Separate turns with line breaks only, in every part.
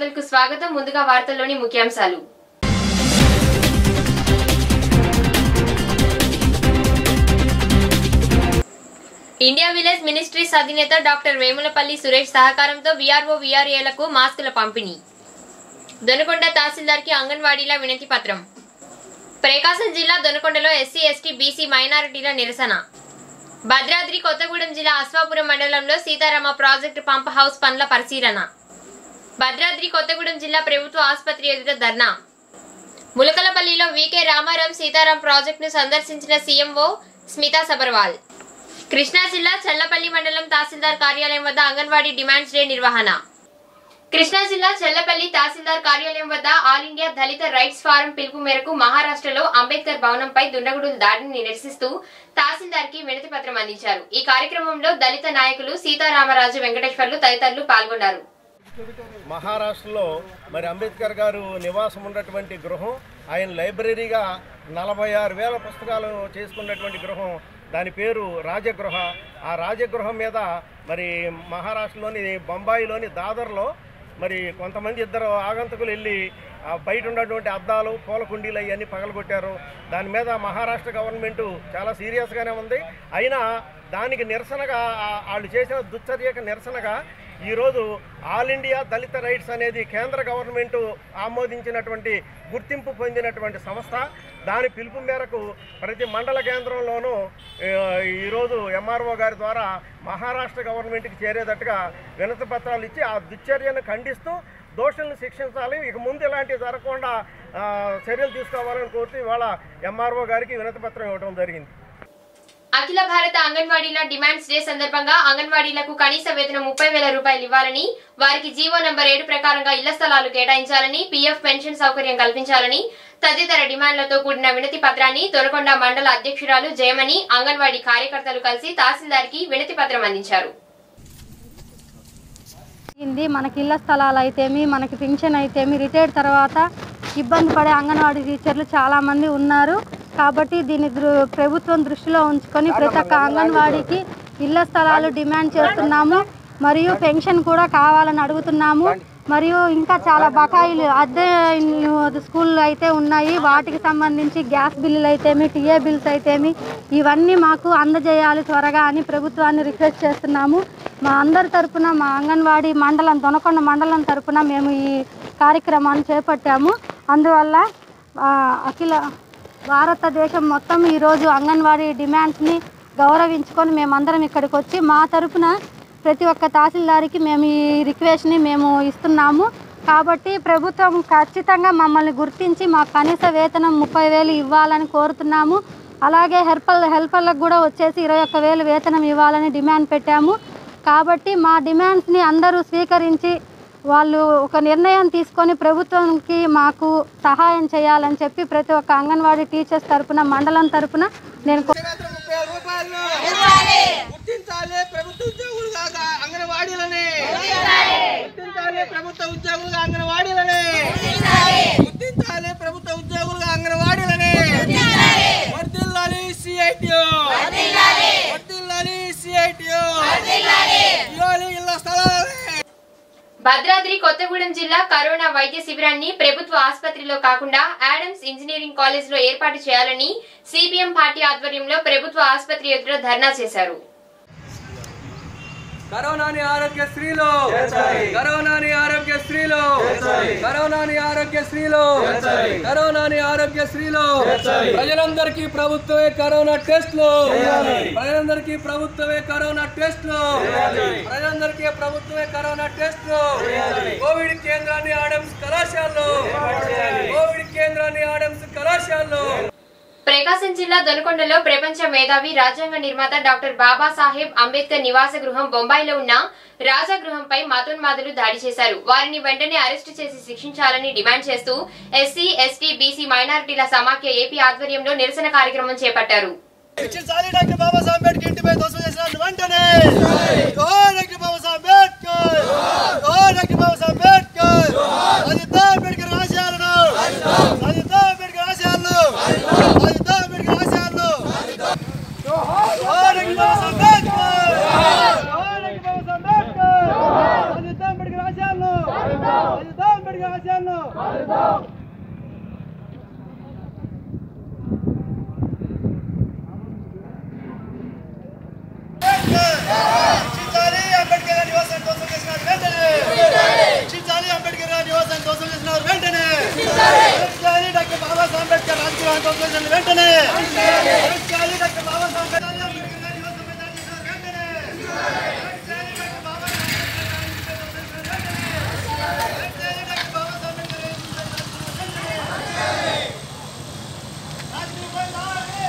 Bulletin కు స్వాగతం ముందుగా వార్తల్లోని ముఖ్యాంశాలు ఇండియా విలేజ్ మినిస్ట్రీస్ అధినేత డాక్టర్ వేములపల్లి సురేష్ సహకారంతో వీఆర్ఓ వీఆర్ఏలకు మాస్కుల పంపిణీ దొనకొండ తహసీల్దార్ కి అంగన్వాడీల వినతి పత్రం ప్రకాశం జిల్లా దొనకొండలో ఎస్సీ ఎస్టీ బీసీ మైనారిటీల నిరసన భద్రాద్రి కొత్తగూడెం జిల్లా అశ్వాపురం మండలంలో సీతారామ ప్రాజెక్టు పంప్ హౌస్ పనుల పరిశీలన భద్రాద్రి కొత్తగూడెం జిల్లా ప్రభుత్వ ఆసుపత్రి ఎదుట ధర్నా ములకలపల్లిలో వీకే రామారాం సీతారాం ప్రాజెక్టును సందర్శించిన సీఎంఓ స్మితా సబర్వాల్ కృష్ణా జిల్లా చల్లపల్లి మండలం తహసీల్దార్ కార్యాలయం వద్ద అంగన్వాడీ డిమాండ్స్ డే నిర్వహణ కృష్ణా జిల్లా చెల్లపల్లి తహసీల్దార్ కార్యాలయం వద్ద all India Dalit rights forum పిలుపు మేరకు మహారాష్ట్రలో అంబేద్కర్ భవనంపై దుండగుడుల దాడిని నిరసిస్తూ తహసీల్దార్ కి వినతి పత్రం అందించారు ఈ కార్యక్రమంలో దళిత నాయకులు సీతారామరాజు వెంకటేశ్వర్లు తదితరులు పాల్గొన్నారు
మహారాష్ట్రలో మరి అంబేద్కర్ గారు నివాసం ఉన్నటువంటి గృహం ఆయన లైబ్రరీగా నలభై ఆరు వేల పుస్తకాలు చేసుకున్నటువంటి గృహం దాని పేరు రాజగృహ ఆ రాజగృహం మీద మరి మహారాష్ట్రలోని బొంబాయిలోని దాదర్లో మరి కొంతమంది ఇద్దరు ఆగంతకులు వెళ్ళి ఆ బయట ఉన్నటువంటి అద్దాలు పూల కుండీలు అవన్నీ పగలగొట్టారు దాని మీద మహారాష్ట్ర గవర్నమెంట్ చాలా సీరియస్గానే ఉంది అయినా దానికి నిరసనగా ఆ- వాళ్ళు చేసిన దుశ్చర్యకు నిరసనగా ఈరోజు ఆల్ ఇండియా దళిత రైట్స్ అనేది కేంద్ర గవర్నమెంట్ ఆమోదించినటువంటి గుర్తింపు పొందినటువంటి సంస్థ దాని పిలుపు మేరకు ప్రతి మండల కేంద్రంలోనూ ఆ, ఈరోజు ఎంఆర్ఓ గారి ద్వారా మహారాష్ట్ర గవర్నమెంట్కి చేరేటట్టుగా వినతి పత్రాలు ఇచ్చి ఆ దుశ్చర్యను ఖండిస్తూ దోషులను శిక్షించాలి ఇక ముందు ఇలాంటివి జరగకుండా ఆ, చర్యలు తీసుకోవాలని కోరుతూ ఇవాళ ఎంఆర్ఓ గారికి వినతి పత్రం ఇవ్వడం జరిగింది
అఖిల భారత అంగన్వాడీల డిమాండ్స్ డే సందర్భంగా అంగన్వాడీలకు కనీస వేతనం ముప్పై వేల రూపాయలు ఇవ్వాలని వారికి జీవో నంబర్ ఏడు ప్రకారంగా ఇళ్ల స్థలాలు కేటాయించాలని పీఎఫ్ పెన్షన్ సౌకర్యం కల్పించాలని తదితర డిమాండ్లతో కూడిన వినతి పత్రాన్ని దొరకొండ మండల అధ్యక్షురాలు జయమణి అంగన్వాడీ కార్యకర్తలు కలిసి తహసీల్దార్కి వినతి పత్రం అందించారు
ఇది మనకి ఇళ్ల స్థలాలు అయితేమి మనకి పింఛన్ అయితేమి రిటైర్డ్ తర్వాత ఇబ్బంది పడే అంగన్వాడీ టీచర్లు చాలామంది ఉన్నారు కాబట్టి దీన్ని దృ- ప్రభుత్వం దృష్టిలో ఉంచుకొని ప్రతి ఒక్క అంగన్వాడీకి ఇళ్ల స్థలాలు డిమాండ్ చేస్తున్నాము మరియు పెన్షన్ కూడా కావాలని అడుగుతున్నాము మరియు ఇంకా చాలా బకాయిలు అద్దె ఇల్లు స్కూళ్ళు అయితే ఉన్నాయి వాటికి సంబంధించి గ్యాస్ బిల్లులు అయితేమి టీఏ బిల్స్ అయితేమి ఇవన్నీ మాకు అందజేయాలి త్వరగా అని ప్రభుత్వాన్ని రిక్వెస్ట్ చేస్తున్నాము మా అందరి తరపున మా అంగన్వాడీ మండలం దొనకొండ మండలం తరపున మేము ఈ కార్యక్రమాన్ని చేపట్టాము అందువల్ల ఆ, అఖిల భారతదేశం మొత్తం ఈరోజు అంగన్వాడీ డిమాండ్స్ని గౌరవించుకొని మేమందరం ఇక్కడికి వచ్చి మా తరపున ప్రతి ఒక్క తహసీల్దారికి మేము ఈ రిక్వెస్ట్ని మేము ఇస్తున్నాము కాబట్టి ప్రభుత్వం ఖచ్చితంగా మమ్మల్ని గుర్తించి మా కనీస వేతనం ముప్పై వేలు ఇవ్వాలని కోరుతున్నాము అలాగే హెల్పర్ హెల్పర్లకు కూడా వచ్చేసి ఇరవై ఒక్క వేలు వేతనం ఇవ్వాలని డిమాండ్ పెట్టాము కాబట్టి మా డిమాండ్స్ని అందరూ స్వీకరించి వాళ్ళు ఒక నిర్ణయం తీసుకొని ప్రభుత్వంకి మాకు సహాయం చేయాలని చెప్పి ప్రతి ఒక్క అంగన్వాడీ టీచర్స్ తరపున మండలం తరపున నేను కో-
వేతనం ముప్పై ఆరు రూపాయలు గుర్తించాలి ప్రభుత్వ ఉద్యోగులుగా అంగన్వాడీలని గుర్తించాలి ప్రభుత్వ ఉద్యోగులుగా అంగన్వాడీలని గుర్తించాలి ప్రభుత్వ ఉద్యోగులుగా అంగన్వాడీలని వర్దిల్లాలి సిఐటియు వర్దిల్లాలి సిఐటియు ఇవ్వాలి ఇళ్ళ స్థలాలని
భద్రాద్రి కొత్తగూడెం జిల్లా కరోనా వైద్య శిబిరాన్ని ప్రభుత్వ ఆసుపత్రిలో కాకుండా ఆడమ్స్ ఇంజనీరింగ్ కాలేజ్ లో ఏర్పాటు చేయాలని సిపిఎం పార్టీ ఆధ్వర్యంలో ప్రభుత్వ ఆసుపత్రి ఎదుట ధర్నా చేశారు
కరోనాని ఆరోగ్య స్త్రీలు కరోనాని ఆరోగ్య స్త్రీలు కరోనాని ఆరోగ్య స్త్రీలు కరోనాని ఆరోగ్య స్త్రీలు ప్రజలందరికీ ప్రభుత్వమే కరోనా టెస్ట్లు ప్రజలందరికీ ప్రభుత్వమే కరోనా టెస్ట్లు ప్రజలందరికీ ప్రభుత్వమే కరోనా టెస్ట్లు కోవిడ్ కేంద్రాన్ని ఆడమ్స్ కళాశాలలు కోవిడ్ కేంద్రాన్ని ఆడమ్స్ కళాశాలలు
ప్రకాశం జిల్లా దొనకొండలో ప్రపంచ మేధావి రాజ్యాంగ నిర్మాత డాక్టర్ బాబాసాహెబ్ అంబేద్కర్ నివాస గృహం బొంబాయిలో ఉన్న రాజగృహంపై మతోన్మాదులు దాడి చేశారు వారిని వెంటనే అరెస్టు చేసి శిక్షించాలని డిమాండ్ చేస్తూ ఎస్సీ ఎస్టీ బీసీ మైనారిటీల సమాఖ్య ఏపీ ఆధ్వర్యంలో నిరసన కార్యక్రమం చేపట్టారు
శిక్షించాలి డాక్టర్ బాబాసాహెబ్ అంబేద్కర్ ఇంటిపై దోషం చేసిన వెంటనే ఓ డాక్టర్ బాబాసాహెబ్ అంబేద్కర్ ఓ డాక్టర్ బాబాసాహెబ్ అంబేద్కర్ అదితా అంబేద్కర్ ఆశయాలను అదితా అంబేద్కర్ ఆశయాలను అదితా అంబేద్కర్ ఆశయాలను ఓ డాక్టర్ బాబాసాహెబ్ అంబేద్కర్ ఓ డాక్టర్ బాబాసాహెబ్ అంబేద్కర్ అదితా అంబేద్కర్ ఆశయాలను అదితా అంబేద్కర్ ధ్వంసం చేసినారు వెంటనే రక్షించాలి అంబేద్కర్ గారి నివాసాన్ని ధ్వంసం చేసినారు వెంటనే రక్షించాలి డాక్టర్ బాబాసాహెబ్ అంబేద్కర్ రాజగృహాన్ని ధ్వంసం చేసిన వెంటనే రక్షించాలి డాక్టర్ బాబాసాహెబ్ అంబేద్కర్ అంబేద్కర్ గారి నివాసం మీద దాడి చేసినారు వెంటనే రక్షించాలి డాక్టర్ బాబాసాహెబ్ అంబేద్కర్ రక్షించాలి డాక్టర్ బాబాసాహెబ్ అంబేద్కర్ వెంటనే రాజకీయ దాడి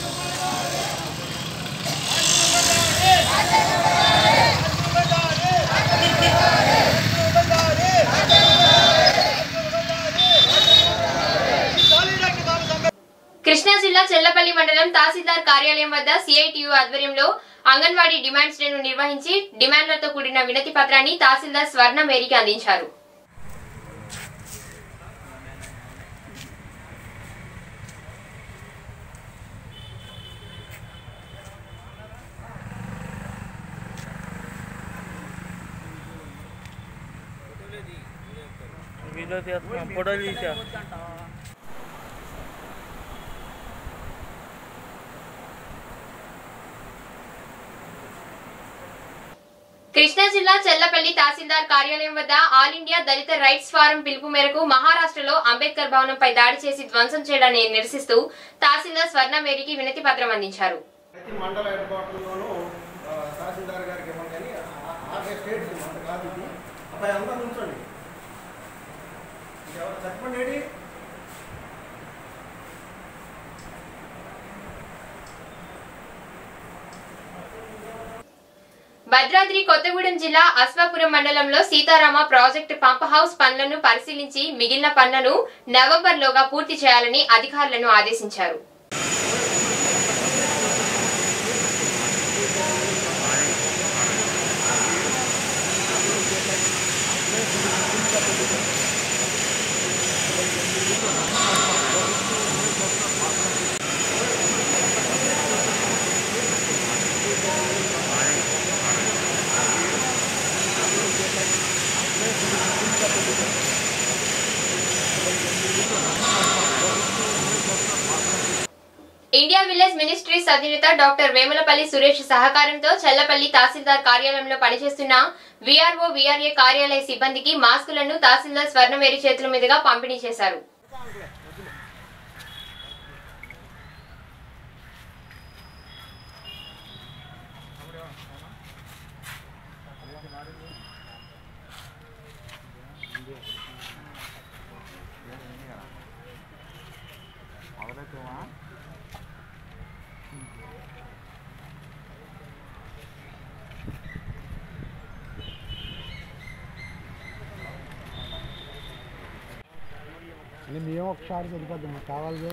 కృష్ణా జిల్లా చెల్లపల్లి మండలం తహసీల్దార్ కార్యాలయం వద్ద సిఐటియు ఆధ్వర్యంలో అంగన్వాడీ డిమాండ్స్ డేను నిర్వహించి డిమాండ్లతో కూడిన వినతి పత్రాన్ని తహసీల్దార్ స్వర్ణ మేరీకి అందించారు
వీడియో తీస్తున్నా ఫోటో తీసా
కృష్ణా జిల్లా చెల్లపల్లి తహసీల్దార్ కార్యాలయం వద్ద all India Dalit rights forum పిలుపు మేరకు మహారాష్ట్రలో అంబేద్కర్ భవనంపై దాడి చేసి ధ్వంసం చేయడాన్ని నిరసిస్తూ తహసీల్దార్ స్వర్ణ మేరీకి వినతి పత్రం అందించారు
ప్రతి మండల హెడ్ క్వార్టర్లోనూ ఆ, తహసీల్దార్ గారికి ఇవ్వండి అని ఆ- ఆర్డర్ స్టేట్ ఇది, మనకు కాదు ఇది అబ్బాయి అందరూ ఉంచండి ఇది ఎవరు చెప్పండి ఏడి?
భద్రాద్రి కొత్తగూడెం జిల్లా అశ్వాపురం మండలంలో సీతారామ ప్రాజెక్టు పంప్ హౌస్ పనులను పరిశీలించి మిగిలిన పనులను నవంబర్లోగా పూర్తి చేయాలని అధికారులను ఆదేశించారు ఇండియా విలేజ్ మినిస్ట్రీస్ అధినేత డాక్టర్ వేములపల్లి సురేష్ సహకారంతో చల్లపల్లి తహసీల్దార్ కార్యాలయంలో పనిచేస్తున్న వీఆర్ఓ వీఆర్ఏ కార్యాలయ సిబ్బందికి మాస్కులను తహసీల్దార్ స్వర్ణవేరి చేతుల మీదుగా పంపిణీ చేశారు
మేము ఒకసారి సరిపోద్ది మాకు కావాలి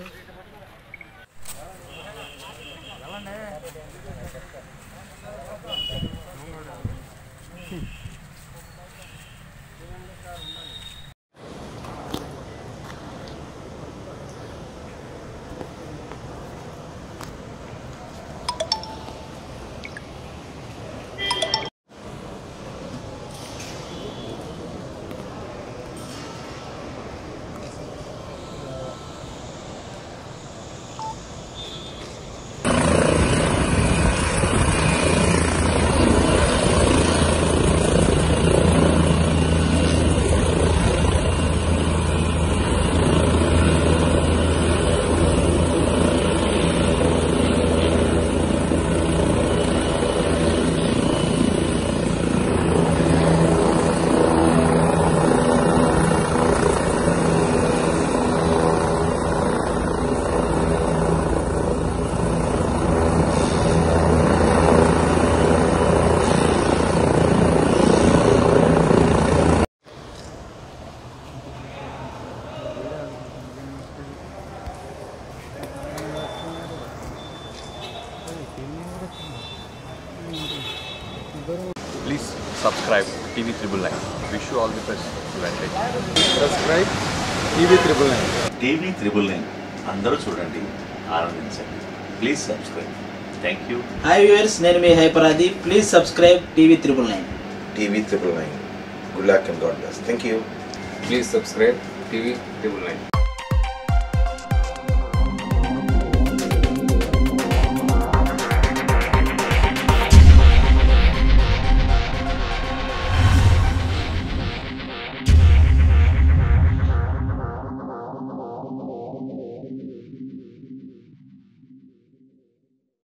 Please subscribe TV Triple Nine. Wish you all the best. Advantage.
Subscribe TV triple nine
TV triple nine అందరూ చూడండి ఆనందించండి please subscribe thank you
hi viewers నేను మీ హైపరాది please subscribe TV triple nine
TV triple nine. Good luck and God bless. Thank you.
Please subscribe TV Triple Nine.